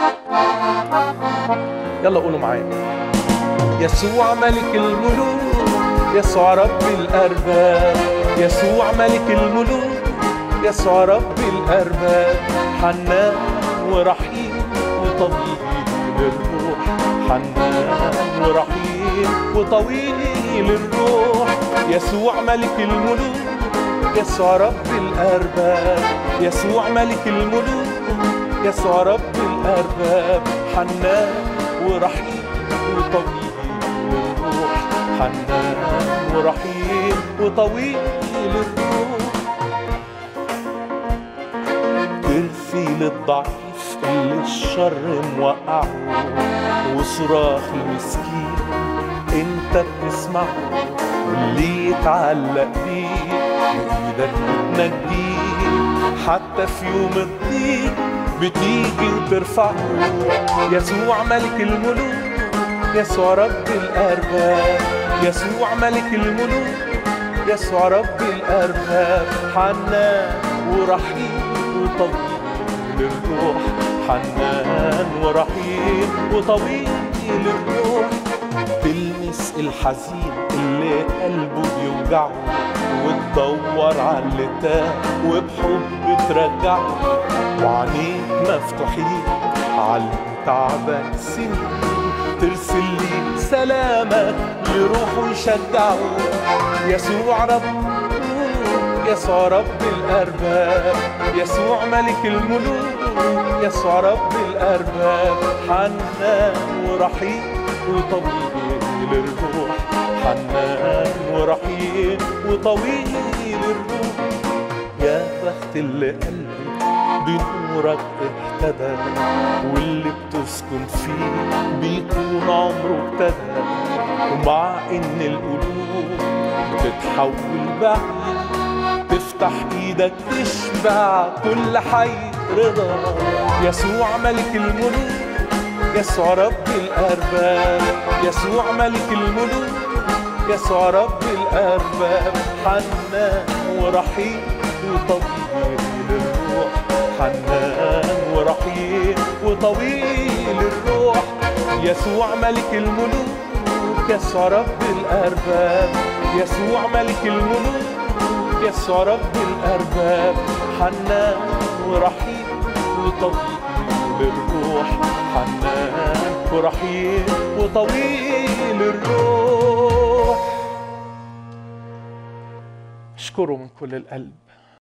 يلا قولوا معايا يسوع ملك الملوك يسوع رب الأرباب يسوع ملك الملوك يسوع رب الأرباب حنان ورحيم وطويل الروح حنان ورحيم وطويل الروح يسوع ملك الملوك يسوع رب الأرباب يسوع ملك الملوك يسوع رب الأرباب حنان ورحيم وطويل الروح حنان ورحيم وطويل الروح ترفي للضعيف اللي الشر موقعه وصراخ المسكين انت بتسمعه واللي يتعلق بيه بايدك بتنجيه حتى في يوم الضيق بتيجي وترفعه يسوع ملك الملوك يسوع رب الأرباب يسوع ملك الملوك يسوع رب الأرباب حنان ورحيم وطويل الروح حنان ورحيم وطويل الروح تلمس الحزين اللي قلبه بيوجعه وتدور على اللي تاه وبحب ترجعه وعينيك مفتوحين على تعبان سنين ترسل لي سلامك لروحه يشجعه يسوع رب يسوع رب الأرباب يسوع ملك الملوك يسوع رب الأرباب حنان ورحيم وطويل الروح حنان ورحيم وطويل الروح يا بخت اللي قلبي بنورك اهتدى واللي بتسكن فيه بيكون عمره ابتدى ومع ان القلوب بتتحول بعيد تفتح ايدك تشبع كل حي رضا يسوع ملك الملوك يسوع رب الارباب يسوع ملك الملوك يسوع رب الارباب حنان ورحيم وطويل الروح حنان ورحيم وطويل الروح يسوع ملك الملوك يسوع رب الارباب يسوع ملك الملوك يسوع رب الارباب حنان ورحيم وطويل الروح حنان ورحيم وطويل الروح اشكره من كل القلب